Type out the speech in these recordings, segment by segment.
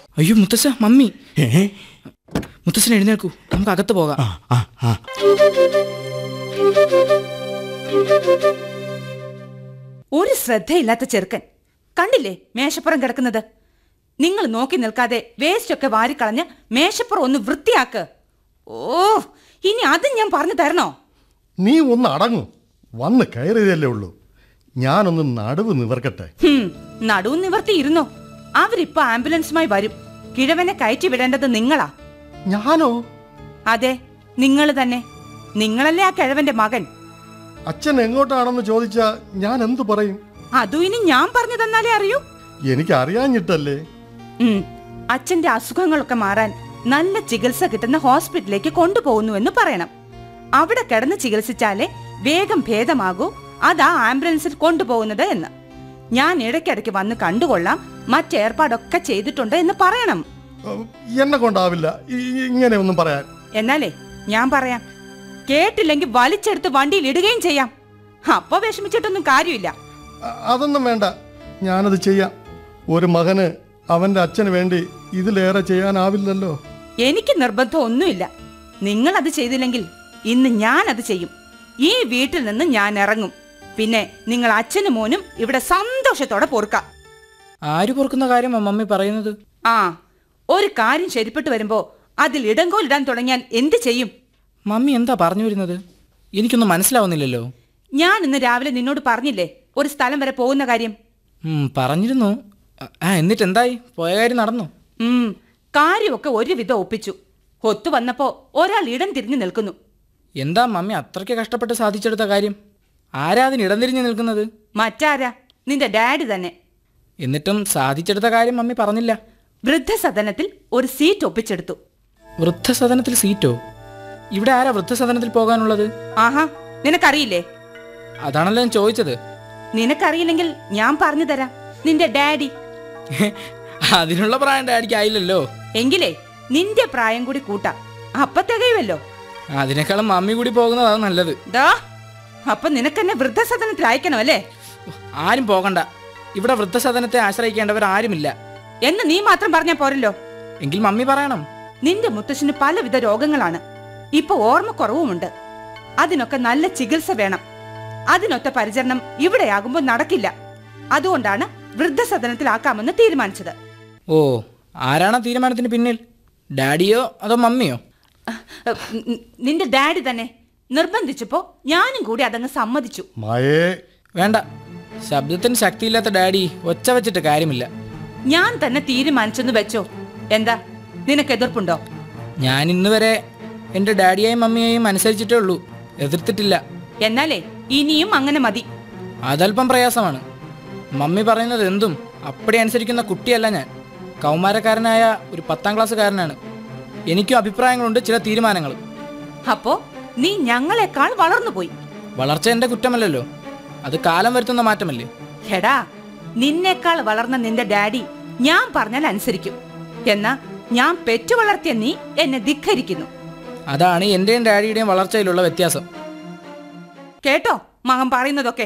അയ്യോ മുത്തശ്ശ മമ്മി ഏ മുത്തശ്ശൻ എഴുന്നേൽക്കൂ നമുക്ക് അകത്ത് പോകാം ആ ആ ആ ഒരു ശ്രദ്ധയില്ലാത്ത ചെറുക്കൻ കണ്ടില്ലേ മേശപ്പുറം കിടക്കുന്നത് നിങ്ങൾ നോക്കി നിൽക്കാതെ വേസ്റ്റ് ഒക്കെ വാരിക്കളഞ്ഞ് മേശപ്പുറം ഒന്ന് വൃത്തിയാക്ക് ഓ ഇനി അതും ഞാൻ പറഞ്ഞു തരണോ നീ ഒന്ന് അടങ്ങും വന്ന് കയറിയതല്ലേ ഉള്ളൂ ഞാനൊന്ന് നടുവ് നിവർക്കട്ടെ ഹും, നടുവ് നിവർത്തി ഇരുന്നോ അവരിപ്പോ ആംബുലൻസുമായി വരും കിഴവനെ കയറ്റി വിടേണ്ടത് നിങ്ങളാ ഞാനോ അതെ നിങ്ങൾ തന്നെ നിങ്ങളല്ലേ ആ കിഴവന്റെ മകൻ അച്ഛൻ എങ്ങോട്ടാണെന്ന് ചോദിച്ചാ ഞാൻ എന്തു പറയും അതും ഇനി ഞാൻ പറഞ്ഞു തന്നാലേ അറിയൂ എനിക്ക് അറിയാഞ്ഞിട്ടല്ലേ ഉം. അച്ഛന്റെ അസുഖങ്ങളൊക്കെ മാറാൻ നല്ല ചികിത്സ കിട്ടുന്ന ഹോസ്പിറ്റലിലേക്ക് കൊണ്ടുപോകുന്നുവെന്ന് പറയണം അവിടെ കിടന്ന് ചികിത്സിച്ചാലേ വേഗം ഭേദമാകൂ അതാ ആംബുലൻസിൽ കൊണ്ടുപോകുന്നത് എന്ന് ഞാൻ ഇടയ്ക്കിടയ്ക്ക് വന്ന് കണ്ടുകൊള്ളാം മറ്റേർപ്പാടൊക്കെ ചെയ്തിട്ടുണ്ട് എന്ന് പറയണം ഉം, എന്നെ കൊണ്ടാവില്ല ഇ- ഇ- ഇങ്ങനെ ഒന്നും പറയാൻ എന്നാലേ ഞാൻ പറയാം കേട്ടില്ലെങ്കിൽ വലിച്ചെടുത്ത് വണ്ടിയിൽ ഇടുകയും ചെയ്യാം അപ്പൊ വിഷമിച്ചിട്ടൊന്നും കാര്യമില്ല അ- അതൊന്നും വേണ്ട ഞാനത് ചെയ്യാം ഒരു മകന് അവന്റെ അച്ഛന് വേണ്ടി ഇതിലേറെ ചെയ്യാനാവില്ലല്ലോ എനിക്ക് നിർബന്ധം ഒന്നുമില്ല നിങ്ങൾ അത് ചെയ്തില്ലെങ്കിൽ ഇന്ന് ഞാൻ അത് ചെയ്യും ഈ വീട്ടിൽ നിന്ന് ഞാൻ ഇറങ്ങും പിന്നെ നിങ്ങൾ അച്ഛനും മോനും ഇവിടെ സന്തോഷത്തോടെ പൊറുക്കാം ആര് പൊറുക്കുന്ന കാര്യമാ മമ്മി പറയുന്നത് ആ ഒരു കാര്യം ശരിപ്പെട്ടു വരുമ്പോ അതിൽ ഇടങ്കോലിടാൻ തുടങ്ങിയാൽ എന്ത് ചെയ്യും മമ്മി എന്താ പറഞ്ഞു വരുന്നത് എനിക്കൊന്നും മനസ്സിലാവുന്നില്ലല്ലോ ഞാൻ ഇന്ന് രാവിലെ നിന്നോട് പറഞ്ഞില്ലേ ഒരു സ്ഥലം വരെ പോകുന്ന കാര്യം ഉം, പറഞ്ഞിരുന്നു ആ എന്നിട്ട് എന്തായി പോയ കാര്യം നടന്നു ഉം കാര്യമൊക്കെ ഒരുവിധം ഒപ്പിച്ചു ഒത്തു വന്നപ്പോ ഒരാൾ ഇടം തിരിഞ്ഞു നിൽക്കുന്നു എന്താ മമ്മി അത്രയ്ക്ക് കഷ്ടപ്പെട്ട് സാധിച്ചെടുത്ത കാര്യം ആരാ അതിന് ഇടം തിരിഞ്ഞ് നിൽക്കുന്നത് മറ്റാരാ നിന്റെ ഡാഡി തന്നെ എന്നിട്ടും സാധിച്ചെടുത്ത കാര്യം മമ്മി പറഞ്ഞില്ല വൃദ്ധസദനത്തിൽ ഒരു സീറ്റ് ഒപ്പിച്ചെടുത്തു വൃദ്ധസദനത്തിൽ സീറ്റോ ഇവിടെ ആരാ വൃദ്ധസദനത്തിൽ പോകാനുള്ളത് ആഹാ നിനക്കറിയില്ലേ അതാണല്ലോ ഞാൻ ചോദിച്ചത് നിനക്കറിയില്ലെങ്കിൽ ഞാൻ പറഞ്ഞു തരാം നിന്റെ ഡാഡി അതിനുള്ള പ്രായം ഡാഡിക്ക് ആയില്ലല്ലോ എങ്കിലേ നിന്റെ പ്രായം കൂടി കൂട്ടാം അപ്പൊ തികയുമല്ലോ അതിനേക്കാളും മമ്മി കൂടി പോകുന്നതാണ് നല്ലത് ദാ അപ്പൊ നിനക്കെന്നെ വൃദ്ധസദനത്തിൽ അയക്കണോ അല്ലേ ആരും പോകണ്ട ഇവിടെ വൃദ്ധസദനത്തെ ആശ്രയിക്കേണ്ടവർ ആരുമില്ല എന്ന് നീ മാത്രം പറഞ്ഞാ പോരല്ലോ എങ്കിൽ മമ്മി പറയണം നിന്റെ മുത്തശ്ശന് പലവിധ രോഗങ്ങളാണ് ഇപ്പൊ ഓർമ്മക്കുറവുമുണ്ട് അതിനൊക്കെ നല്ല ചികിത്സ വേണം അതിനൊത്ത പരിചരണം ഇവിടെയാകുമ്പോൾ നടക്കില്ല അതുകൊണ്ടാണ് വൃദ്ധസദനത്തിലാക്കാമെന്ന് തീരുമാനിച്ചത് ഓ ആരാണ് ആ തീരുമാനത്തിന് പിന്നിൽ ഡാഡിയോ അതോ മമ്മിയോ അഹ്, നി- നിന്റെ ഡാഡി തന്നെ നിർബന്ധിച്ചപ്പോ ഞാനും കൂടി അതങ്ങ് സമ്മതിച്ചു മായേ വേണ്ട ശബ്ദത്തിന് ശക്തിയില്ലാത്ത ഡാഡി ഒച്ച വെച്ചിട്ട് കാര്യമില്ല ഞാൻ തന്നെ തീരുമാനിച്ചെന്ന് വെച്ചോ എന്താ നിനക്ക് എതിർപ്പുണ്ടോ ഞാൻ ഇന്ന് വരെ എൻ്റെ ഡാഡിയെയും മമ്മിയെയും അനുസരിച്ചിട്ടേ ഉള്ളൂ എതിർത്തിട്ടില്ല എന്നാലേ ഇനിയും അങ്ങനെ മതി അതല്പം പ്രയാസമാണ് മമ്മി പറയുന്നത് എന്തും അപ്പടി അനുസരിക്കുന്ന കുട്ടിയല്ല ഞാൻ കൗമാരക്കാരനായ ഒരു പത്താം ക്ലാസ്സുകാരനാണ് എനിക്കും അഭിപ്രായങ്ങളുണ്ട് ചില തീരുമാനങ്ങൾ അപ്പോ നീ ഞങ്ങളെക്കാൾ വളർന്നുപോയി വളർച്ച എൻ്റെ കുറ്റമല്ലല്ലോ അത് കാലം വരുത്തുന്ന മാറ്റമല്ലേ ഹെടാ നിന്നേക്കാൾ വളർന്ന നിന്റെ ഡാഡി ഞാൻ പറഞ്ഞാൽ അനുസരിക്കും എന്നാ ഞാൻ പെറ്റു വളർത്തിയ നീ എന്നെ ധിഖരിക്കുന്നു അതാണ് എൻ്റെയും ഡാഡിയുടെയും വളർച്ചയിലുള്ള വ്യത്യാസം കേട്ടോ മകൻ പറയുന്നതൊക്കെ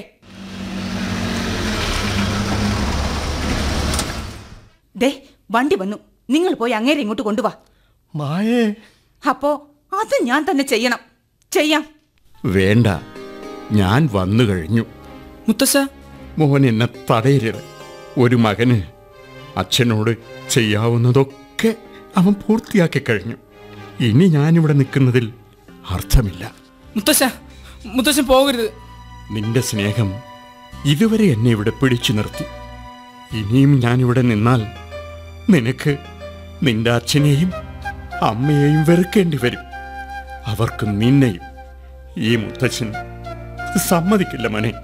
ദേ വണ്ടി വന്നു നിങ്ങൾ പോയി അങ്ങേരെ ഇങ്ങോട്ട് കൊണ്ടുവാ മായേ അപ്പോ അത് ഞാൻ തന്നെ ചെയ്യണം ചെയ്യാം വേണ്ട ഞാൻ വന്നു കഴിഞ്ഞു മുത്തശ്ശ മോൻ എന്നെ തടയരുത് ഒരു മകന് അച്ഛനോട് ചെയ്യാവുന്നതൊക്കെ അവൻ പൂർത്തിയാക്കി കഴിഞ്ഞു ഇനി ഞാനിവിടെ നിൽക്കുന്നതിൽ അർത്ഥമില്ല മുത്തശ്ശ മുത്തശ്ശൻ പോകരുത് നിന്റെ സ്നേഹം ഇതുവരെ എന്നെ ഇവിടെ പിടിച്ചു നിർത്തി ഇനിയും ഞാനിവിടെ നിന്നാൽ നിനക്ക് നിന്റെ അച്ഛനെയും അമ്മയെയും വെറുക്കേണ്ടി വരും അവർക്ക് നിന്നെയും ഈ മുത്തച്ഛൻ സമ്മതിക്കില്ല മനെ